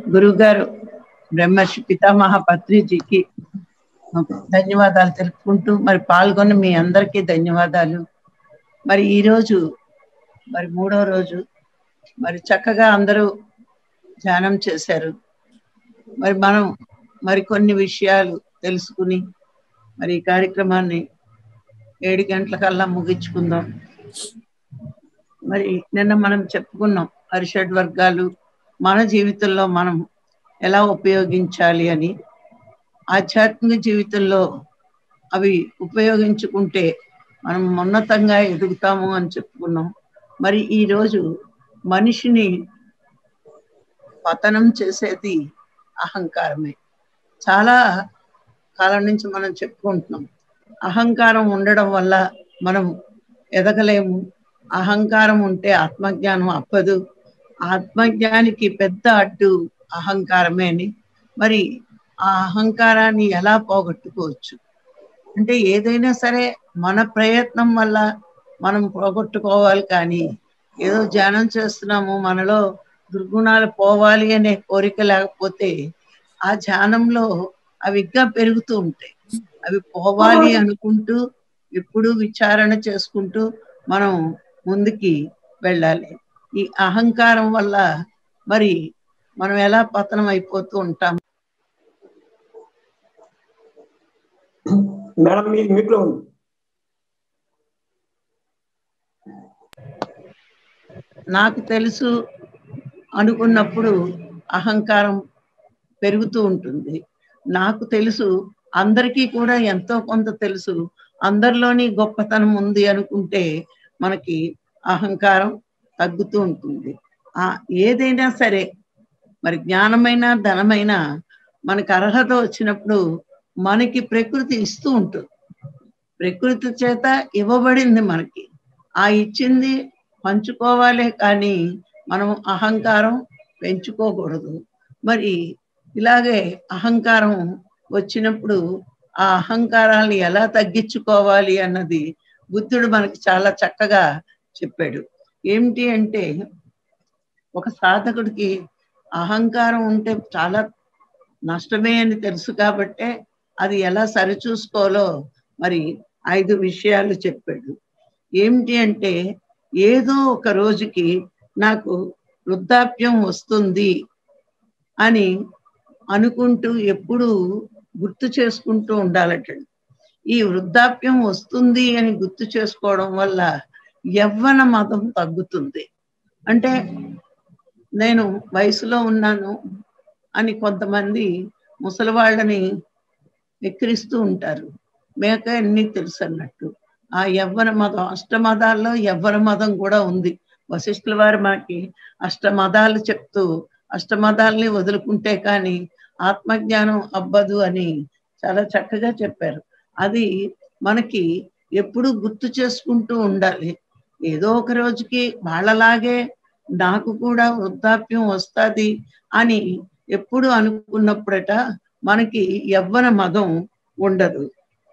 గురువు గారు బ్రహ్మర్షి పితామహ పత్రిజీకి ధన్యవాదాలు తెలుపుకుంటూ మరి పాల్గొన్న మీ అందరికీ ధన్యవాదాలు మరి ఈరోజు మరి మూడో రోజు మరి చక్కగా అందరూ ధ్యానం చేశారు మరి మనం మరి కొన్ని విషయాలు తెలుసుకుని మరి ఈ కార్యక్రమాన్ని ఏడు గంటలకల్లా ముగించుకుందాం మరి నిన్న మనం చెప్పుకున్నాం అరిషడ్ వర్గాలు మన జీవితంలో మనం ఎలా ఉపయోగించాలి అని ఆధ్యాత్మిక జీవితంలో అవి ఉపయోగించుకుంటే మనం ఉన్నతంగా ఎదుగుతాము అని చెప్పుకున్నాం మరి ఈరోజు మనిషిని పతనం చేసేది అహంకారమే చాలా కాలం నుంచి మనం చెప్పుకుంటున్నాం అహంకారం ఉండడం వల్ల మనం ఎదగలేము అహంకారం ఉంటే ఆత్మజ్ఞానం అప్పదు ఆత్మజ్ఞానికి పెద్ద అడ్డు అహంకారమే అని మరి ఆ అహంకారాన్ని ఎలా పోగొట్టుకోవచ్చు అంటే ఏదైనా సరే మన ప్రయత్నం వల్ల మనం పోగొట్టుకోవాలి కానీ ఏదో ధ్యానం చేస్తున్నాము మనలో దుర్గుణాలు పోవాలి అనే కోరిక లేకపోతే ఆ ధ్యానంలో అవి ఇంకా పెరుగుతూ ఉంటాయి అవి పోవాలి అనుకుంటూ ఎప్పుడు విచారణ చేసుకుంటూ మనం ముందుకి వెళ్ళాలి ఈ అహంకారం వల్ల మరి మనం ఎలా పతనం అయిపోతూ ఉంటాం మేడం మీ మీట్లో ఉంది నాకు తెలుసు అనుకున్నప్పుడు అహంకారం పెరుగుతూ ఉంటుంది నాకు తెలుసు అందరికీ కూడా ఎంతో కొంత తెలుసు అందరిలోని గొప్పతనం ఉంది అనుకుంటే మనకి అహంకారం తగ్గుతూ ఉంటుంది ఆ ఏదైనా సరే మరి జ్ఞానమైన ధనమైన మనకి అర్హత వచ్చినప్పుడు మనకి ప్రకృతి ఇస్తూ ఉంటుంది ప్రకృతి చేత ఇవ్వబడింది మనకి ఆ ఇచ్చింది పంచుకోవాలే కానీ మనం అహంకారం పెంచుకోకూడదు మరి ఇలాగే అహంకారం వచ్చినప్పుడు ఆ అహంకారాన్ని ఎలా తగ్గించుకోవాలి అన్నది బుద్ధుడు మనకి చాలా చక్కగా చెప్పాడు ఏమిటి అంటే ఒక సాధకుడికి అహంకారం ఉంటే చాలా నష్టమే అని తెలుసు కాబట్టే అది ఎలా సరిచూసుకోవాలో మరి ఐదు విషయాలు చెప్పాడు ఏమిటి అంటే ఏదో ఒక రోజుకి నాకు వృద్ధాప్యం వస్తుంది అని అనుకుంటూ ఎప్పుడు గుర్తు చేసుకుంటూ ఉండాలట ఈ వృద్ధాప్యం వస్తుంది అని గుర్తు చేసుకోవడం వల్ల యవ్వన మతం తగ్గుతుంది అంటే నేను వయసులో ఉన్నాను అని కొంతమంది ముసలివాళ్ళని ఎక్కిరిస్తూ ఉంటారు మేక అన్ని తెలుసు అన్నట్టు ఆ యవ్వన మతం అష్టమదాల్లో యవ్వన మతం కూడా ఉంది వశిష్ఠుల వారు మనకి అష్టమదాలు చెప్తూ అష్టమదాల్ని వదులుకుంటే కానీ ఆత్మజ్ఞానం అబ్బదు అని చాలా చక్కగా చెప్పారు అది మనకి ఎప్పుడు గుర్తు చేసుకుంటూ ఉండాలి ఏదో ఒక రోజుకి వాళ్ళలాగే నాకు కూడా వృద్ధాప్యం వస్తుంది అని ఎప్పుడు అనుకున్నప్పుడట మనకి యవ్వన మదం ఉండదు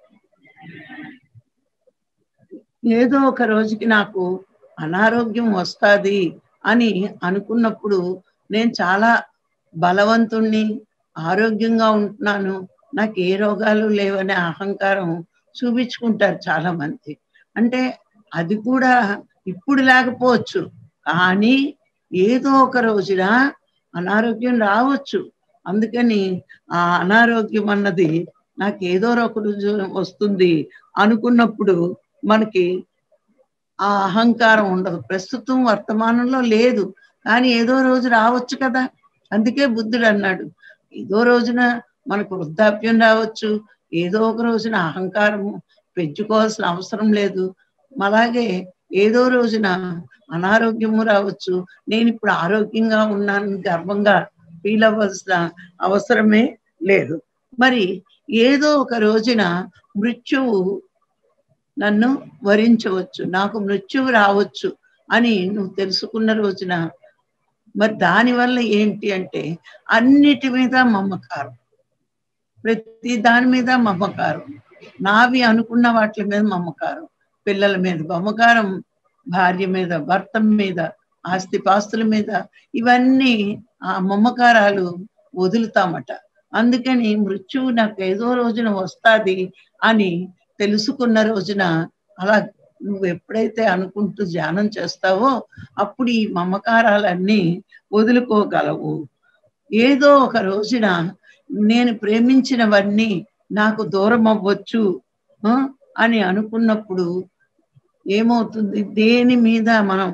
ఏదో ఒక రోజుకి నాకు అనారోగ్యం వస్తుంది అని అనుకున్నప్పుడు నేను చాలా బలవంతుణ్ణి ఆరోగ్యంగా ఉంటున్నాను నాకు ఏ రోగాలు లేవనే అహంకారం చూపించుకుంటారు చాలా మంది అంటే అది కూడా ఇప్పుడు లేకపోవచ్చు కానీ ఏదో ఒక రోజున అనారోగ్యం రావచ్చు అందుకని ఆ అనారోగ్యం అన్నది నాకు ఏదో ఒక రోజు వస్తుంది అనుకున్నప్పుడు మనకి ఆ అహంకారం ఉండదు ప్రస్తుతం వర్తమానంలో లేదు కానీ ఏదో రోజు రావచ్చు కదా అందుకే బుద్ధుడు అన్నాడు ఏదో రోజున మనకు వృద్ధాప్యం రావచ్చు ఏదో ఒక రోజున అహంకారం పెంచుకోవాల్సిన అవసరం లేదు అలాగే ఏదో రోజున అనారోగ్యము రావచ్చు నేను ఇప్పుడు ఆరోగ్యంగా ఉన్నాను గర్వంగా ఫీల్ అవ్వాల్సిన అవసరమే లేదు మరి ఏదో ఒక రోజున మృత్యువు నన్ను వరించవచ్చు నాకు మృత్యువు రావచ్చు అని నువ్వు తెలుసుకున్న రోజున మరి దానివల్ల ఏంటి అంటే అన్నిటి మీద మమకారం ప్రతి దాని మీద మమకారం నావి అనుకున్న వాటి మీద మమకారం పిల్లల మీద మమకారం భార్య మీద భర్త మీద ఆస్తిపాస్తుల మీద ఇవన్నీ ఆ మమకారాలు వదులుతామట అందుకని మృత్యువు నాకు ఏదో రోజున వస్తాది అని తెలుసుకున్న రోజున అలా నువ్వు ఎప్పుడైతే అనుకుంటూ ధ్యానం చేస్తావో అప్పుడు ఈ మమకారాలన్నీ వదులుకోగలవు ఏదో ఒక రోజున నేను ప్రేమించినవన్నీ నాకు దూరం అవ్వచ్చు ఆ, అని అనుకున్నప్పుడు ఏమవుతుంది దేని మీద మనం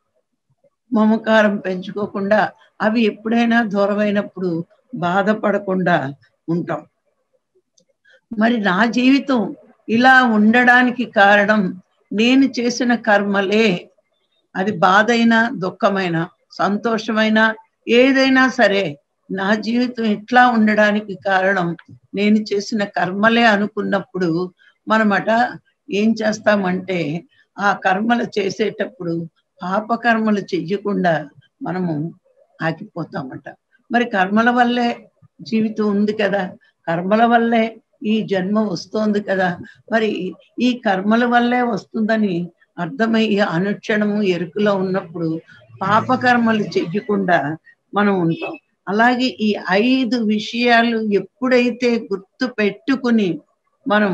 మమకారం పెంచుకోకుండా అవి ఎప్పుడైనా దూరమైనప్పుడు బాధపడకుండా ఉంటాం మరి నా జీవితం ఇలా ఉండడానికి కారణం నేను చేసిన కర్మలే అది బాధైనా దుఃఖమైనా సంతోషమైనా ఏదైనా సరే నా జీవితం ఇట్లా ఉండడానికి కారణం నేను చేసిన కర్మలే అనుకున్నప్పుడు మనమట ఏం చేస్తామంటే ఆ కర్మలు చేసేటప్పుడు పాపకర్మలు చెయ్యకుండా మనము ఆగిపోతామట మరి కర్మల వల్లే జీవితం ఉంది కదా కర్మల వల్లే ఈ జన్మ వస్తోంది కదా మరి ఈ కర్మల వల్లే వస్తుందని అర్థమయ్యి అనుక్షణము ఎరుకలో ఉన్నప్పుడు పాపకర్మలు చెయ్యకుండా మనం ఉంటాం అలాగే ఈ ఐదు విషయాలు ఎప్పుడైతే గుర్తు పెట్టుకుని మనం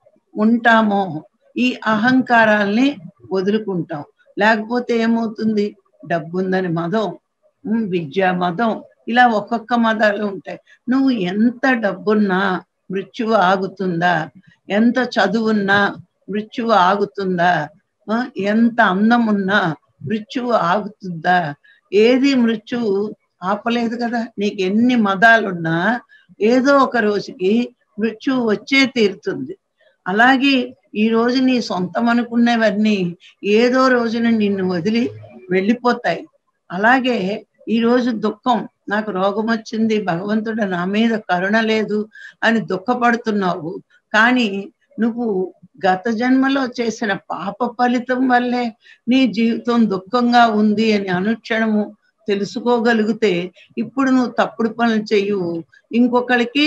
ఉంటామో ఈ అహంకారాల్ని వదులుకుంటాం లేకపోతే ఏమవుతుంది డబ్బు ఉందని మదం ఉమ్, విద్యా మదం ఇలా ఒక్కొక్క మదాలు ఉంటాయి నువ్వు ఎంత డబ్బున్నా మృత్యువు ఆగుతుందా ఎంత చదువున్నా మృత్యువు ఆగుతుందా ఆ, ఎంత అందం ఉన్నా మృత్యువు ఆగుతుందా ఏది మృత్యువు ఆపలేదు కదా నీకు ఎన్ని మదాలున్నా ఏదో ఒక రోజుకి మృత్యువు వచ్చే తీరుతుంది అలాగే ఈ రోజు నీ సొంతం అనుకునేవన్నీ ఏదో రోజున నిన్ను వదిలి వెళ్ళిపోతాయి అలాగే ఈ రోజు దుఃఖం నాకు రోగం వచ్చింది భగవంతుడు నా మీద కరుణ లేదు అని దుఃఖపడుతున్నావు కానీ నువ్వు గత జన్మలో చేసిన పాప ఫలితం వల్లే నీ జీవితం దుఃఖంగా ఉంది అని అనుక్షణము తెలుసుకోగలిగితే ఇప్పుడు నువ్వు తప్పుడు పనులు చెయ్యవు ఇంకొకరికి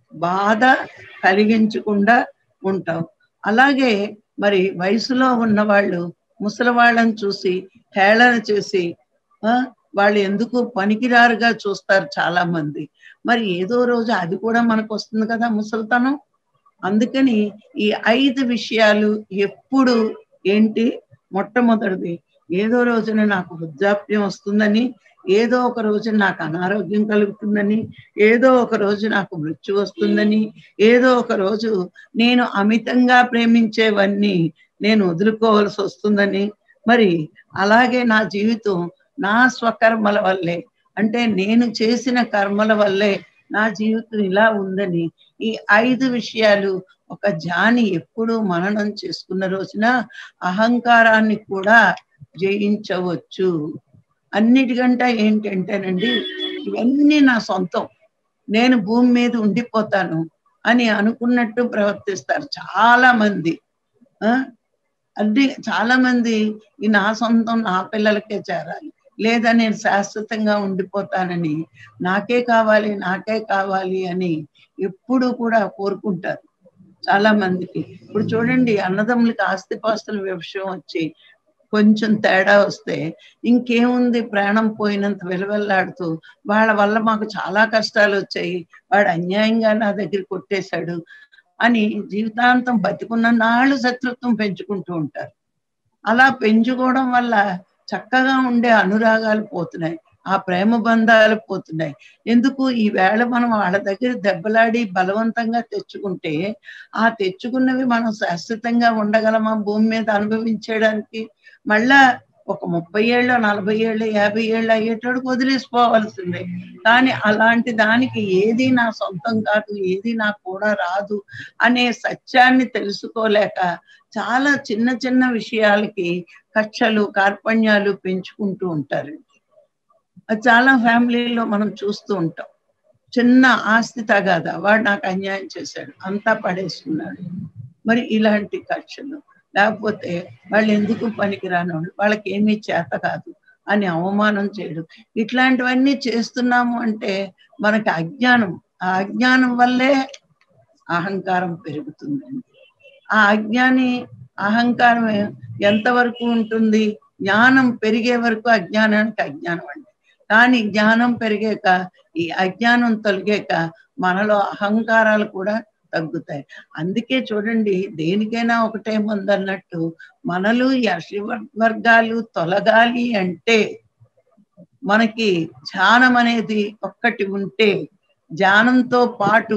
బాధ కలిగించకుండా ఉంటావు అలాగే మరి వయసులో ఉన్న వాళ్ళు ముసలి వాళ్ళని చూసి హేళన చేసి ఆ, వాళ్ళు ఎందుకు పనికిరారుగా చూస్తారు చాలా మంది మరి ఏదో రోజు అది కూడా మనకు వస్తుంది కదా ముసలితనం అందుకని ఈ ఐదు విషయాలు ఎప్పుడు ఏంటి మొట్టమొదటిది ఏదో రోజున నాకు వృద్ధాప్యం వస్తుందని ఏదో ఒక రోజు నాకు అనారోగ్యం కలుగుతుందని ఏదో ఒక రోజు నాకు మృత్యు వస్తుందని ఏదో ఒక రోజు నేను అమితంగా ప్రేమించేవన్నీ నేను వదులుకోవాల్సి వస్తుందని మరి అలాగే నా జీవితం నా స్వకర్మల వల్లే అంటే నేను చేసిన కర్మల వల్లే నా జీవితం ఇలా ఉందని ఈ ఐదు విషయాలు ఒక జాని ఎప్పుడు మననం చేసుకున్న రోజున అహంకారాన్ని కూడా జయించవచ్చు అన్నిటికంటే ఏంటంటేనండి ఇవన్నీ నా సొంతం నేను భూమి మీద ఉండిపోతాను అని అనుకున్నట్టు ప్రవర్తిస్తారు చాలా మంది ఆ అన్ని చాలా మంది ఈ నా సొంతం నా పిల్లలకే చేరాలి లేదా నేను శాశ్వతంగా ఉండిపోతానని నాకే కావాలి నాకే కావాలి అని ఎప్పుడు కూడా కోరుకుంటారు చాలా మందికి ఇప్పుడు చూడండి అన్నదమ్ములకి ఆస్తిపాస్తుల విషయం వచ్చి కొంచెం తేడా వస్తే ఇంకేముంది ప్రాణం పోయినంత విలువెల్లాడుతూ వాళ్ళ వల్ల మాకు చాలా కష్టాలు వచ్చాయి వాడు అన్యాయంగా నా దగ్గర కొట్టేశాడు అని జీవితాంతం బతికున్న నాళ్ళు శత్రుత్వం పెంచుకుంటూ ఉంటారు అలా పెంచుకోవడం వల్ల చక్కగా ఉండే అనురాగాలు పోతున్నాయి ఆ ప్రేమ బంధాలు పోతున్నాయి ఎందుకు ఈ వేళ మనం వాళ్ళ దగ్గర దెబ్బలాడి బలవంతంగా తెచ్చుకుంటే ఆ తెచ్చుకున్నవి మనం శాశ్వతంగా ఉండగలమా భూమి మీద అనుభవించడానికి మళ్ళా ఒక ముప్పై ఏళ్ళు నలభై ఏళ్ళు యాభై ఏళ్ళు అయ్యేటోడికి వదిలేసిపోవాల్సిందే కానీ అలాంటి దానికి ఏది నా సొంతం కాదు ఏది నాకు కూడా రాదు అనే సత్యాన్ని తెలుసుకోలేక చాలా చిన్న చిన్న విషయాలకి కక్షలు కార్పణ్యాలు పెంచుకుంటూ ఉంటారు అది చాలా ఫ్యామిలీలో మనం చూస్తూ ఉంటాం చిన్న ఆస్తి తగాదా వాడు నాకు అన్యాయం చేశాడు అంతా పడేసుకున్నాడు మరి ఇలాంటి కక్షలు లేకపోతే వాళ్ళు ఎందుకు పనికిరాని వాళ్ళు వాళ్ళకి ఏమీ చేత కాదు అని అవమానం చేయడం ఇట్లాంటివన్నీ చేస్తున్నాము అంటే మనకి అజ్ఞానం ఆ అజ్ఞానం వల్లే అహంకారం పెరుగుతుందండి ఆ అజ్ఞాని అహంకారం ఎంతవరకు ఉంటుంది జ్ఞానం పెరిగే వరకు అజ్ఞానానికి అజ్ఞానం అండి కానీ జ్ఞానం పెరిగాక ఈ అజ్ఞానం తొలగాక మనలో అహంకారాలు కూడా తగ్గుతాయి అందుకే చూడండి దేనికైనా ఒకటే ముందన్నట్టు మనలు ఈ వర్గాలు తొలగాలి అంటే మనకి ధ్యానం అనేది ఒక్కటి ఉంటే ధ్యానంతో పాటు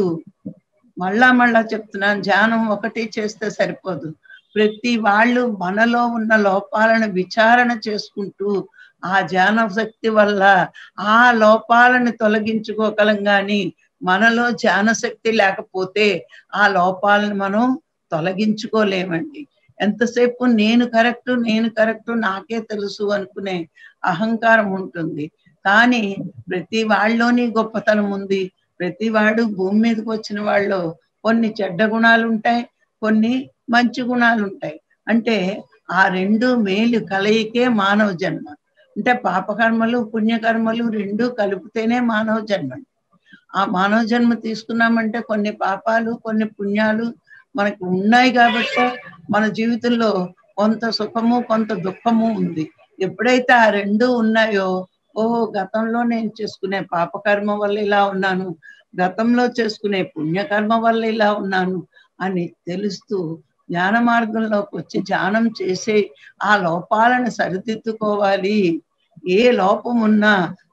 మళ్ళా మళ్ళా చెప్తున్నాను ధ్యానం ఒకటి చేస్తే సరిపోదు ప్రతి వాళ్ళు మనలో ఉన్న లోపాలను విచారణ చేసుకుంటూ ఆ ధ్యాన శక్తి వల్ల ఆ లోపాలను తొలగించుకోగలం గాని మనలో ధ్యాన శక్తి లేకపోతే ఆ లోపాలను మనం తొలగించుకోలేమండి ఎంతసేపు నేను కరెక్ట్ నేను కరెక్ట్ నాకే తెలుసు అనుకునే అహంకారం ఉంటుంది కానీ ప్రతి వాళ్ళలోని గొప్పతనం ఉంది ప్రతి వాడు భూమి మీదకి వచ్చిన వాళ్ళు కొన్ని చెడ్డ గుణాలు ఉంటాయి కొన్ని మంచి గుణాలు ఉంటాయి అంటే ఆ రెండు మేలు కలయికే మానవ జన్మ అంటే పాపకర్మలు పుణ్యకర్మలు రెండు కలిపితేనే మానవ జన్మ ఆ మానవ జన్మ తీసుకున్నామంటే కొన్ని పాపాలు కొన్ని పుణ్యాలు మనకు ఉన్నాయి కాబట్టి మన జీవితంలో కొంత సుఖము కొంత దుఃఖము ఉంది ఎప్పుడైతే ఆ రెండు ఉన్నాయో ఓహో గతంలో నేను చేసుకునే పాపకర్మ వల్ల ఇలా ఉన్నాను గతంలో చేసుకునే పుణ్యకర్మ వల్ల ఇలా ఉన్నాను అని తెలుస్తూ జ్ఞాన మార్గంలోకి వచ్చి ధ్యానం చేసే ఆ లోపాలను సరిదిద్దుకోవాలి ఏ లోపం ఉన్నా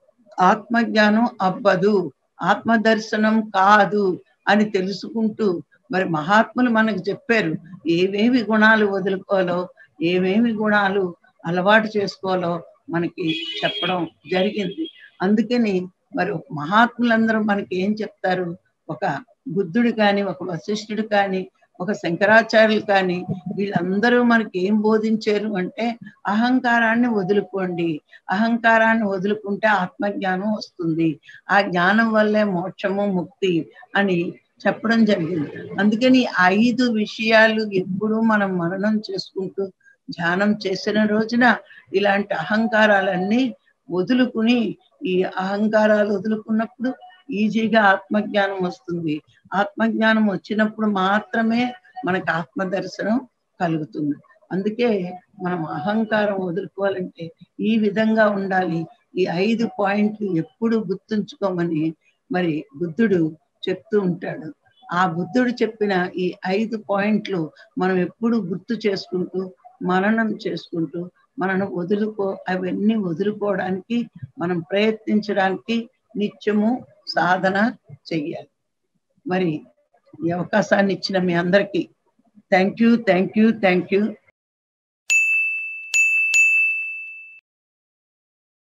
ఆత్మజ్ఞానం అవ్వదు ఆత్మ దర్శనం కాదు అని తెలుసుకుంటూ మరి మహాత్ములు మనకు చెప్పారు ఏవేవి గుణాలు వదులుకోవాలో ఏమేమి గుణాలు అలవాటు చేసుకోవాలో మనకి చెప్పడం జరిగింది అందుకని మరి మహాత్ములందరూ మనకి ఏం చెప్తారు ఒక బుద్ధుడు కానీ ఒక వశిష్ఠుడు కానీ ఒక శంకరాచార్యులు కానీ వీళ్ళందరూ మనకి ఏం బోధించారు అంటే అహంకారాన్ని వదులుకోండి అహంకారాన్ని వదులుకుంటే ఆత్మజ్ఞానం వస్తుంది ఆ జ్ఞానం వల్లే మోక్షము ముక్తి అని చెప్పడం జరిగింది అందుకని ఐదు విషయాలు ఎప్పుడు మనం మననం చేసుకుంటూ ధ్యానం చేసిన రోజున ఇలాంటి అహంకారాలన్నీ వదులుకుని ఈ అహంకారాలు వదులుకున్నప్పుడు ఈజీగా ఆత్మజ్ఞానం వస్తుంది ఆత్మజ్ఞానం వచ్చినప్పుడు మాత్రమే మనకు ఆత్మ దర్శనం కలుగుతుంది అందుకే మనం అహంకారం వదులుకోవాలంటే ఈ విధంగా ఉండాలి ఈ ఐదు పాయింట్లు ఎప్పుడు గుర్తుంచుకోమని మరి బుద్ధుడు చెప్తూ ఉంటాడు ఆ బుద్ధుడు చెప్పిన ఈ ఐదు పాయింట్లు మనం ఎప్పుడు గుర్తు చేసుకుంటూ మననం చేసుకుంటూ మనను వదులుకో అవన్నీ వదులుకోవడానికి మనం ప్రయత్నించడానికి నిత్యము సాధన చెయ్యాలి మరి ఈ అవకాశాన్ని ఇచ్చిన మీ అందరికీ thank you thank you thank you